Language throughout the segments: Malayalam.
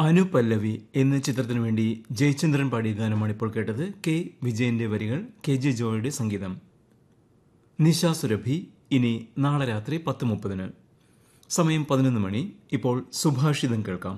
അനുപല്ലവി എന്ന ചിത്രത്തിനു വേണ്ടി ജയചന്ദ്രൻ പാടിയ ഗാനമാണ് ഇപ്പോൾ കേട്ടത് കെ വിജയന്റെ വരികൾ കെ ജെ ജോയുടെ സംഗീതം നിശ സുരഭി ഇനി നാളെ രാത്രി പത്ത് മുപ്പതിന് സമയം പതിനൊന്ന് മണി ഇപ്പോൾ സുഭാഷിതം കേൾക്കാം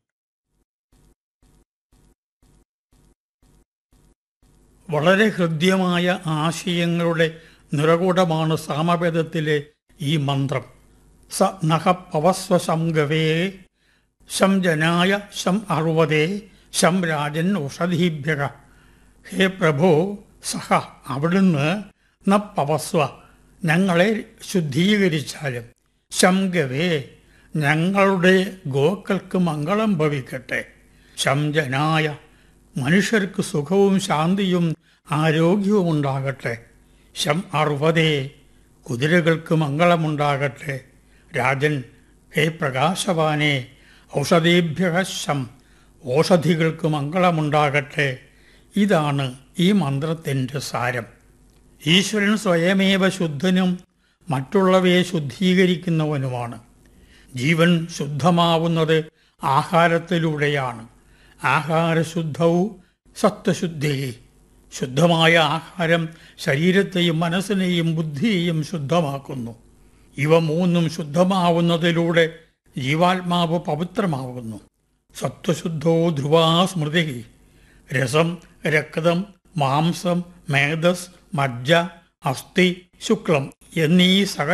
വളരെ ഹൃദ്യമായ ആശയങ്ങളുടെ നിറകൂടമാണ് സാമവേദത്തിലെ ഈ മന്ത്രം സ നഹ പവസ്വ സംഗവേ ശം ജനായ ശം അറുപതേ ശം രാജൻ ഔഷധീഭ്യക ഹേ പ്രഭോ സഹ അവിടുന്ന് ന പവസ്വ ഞങ്ങളെ ശുദ്ധീകരിച്ചാലും ശംഗവേ ഞങ്ങളുടെ ഗോക്കൾക്ക് മംഗളം ഭവിക്കട്ടെ ശംജനായ മനുഷ്യർക്ക് സുഖവും ശാന്തിയും ആരോഗ്യവും ഉണ്ടാകട്ടെ ശം അറുപതേ കുതിരകൾക്ക് മംഗളമുണ്ടാകട്ടെ രാജൻ ഹേ പ്രകാശവാനെ ഔഷധേഭ്യ ശം ഓഷധികൾക്ക് മംഗളമുണ്ടാകട്ടെ ഇതാണ് ഈ മന്ത്രത്തിൻ്റെ സാരം ഈശ്വരൻ സ്വയമേവ ശുദ്ധനും മറ്റുള്ളവയെ ശുദ്ധീകരിക്കുന്നവനുമാണ് ജീവൻ ശുദ്ധമാവുന്നത് ആഹാരത്തിലൂടെയാണ് ആഹാരശുദ്ധവും സത്വശുദ്ധി ശുദ്ധമായ ആഹാരം ശരീരത്തെയും മനസ്സിനെയും ബുദ്ധിയെയും ശുദ്ധമാക്കുന്നു ഇവ മൂന്നും ശുദ്ധമാവുന്നതിലൂടെ ജീവാത്മാവ് പവിത്രമാകുന്നു സത്വശുദ്ധോ ധ്രുവാ സ്മൃതി രസം രക്തം മാംസം മേധസ് മജ്ജ അസ്ഥി ശുക്ലം എന്നീ സകല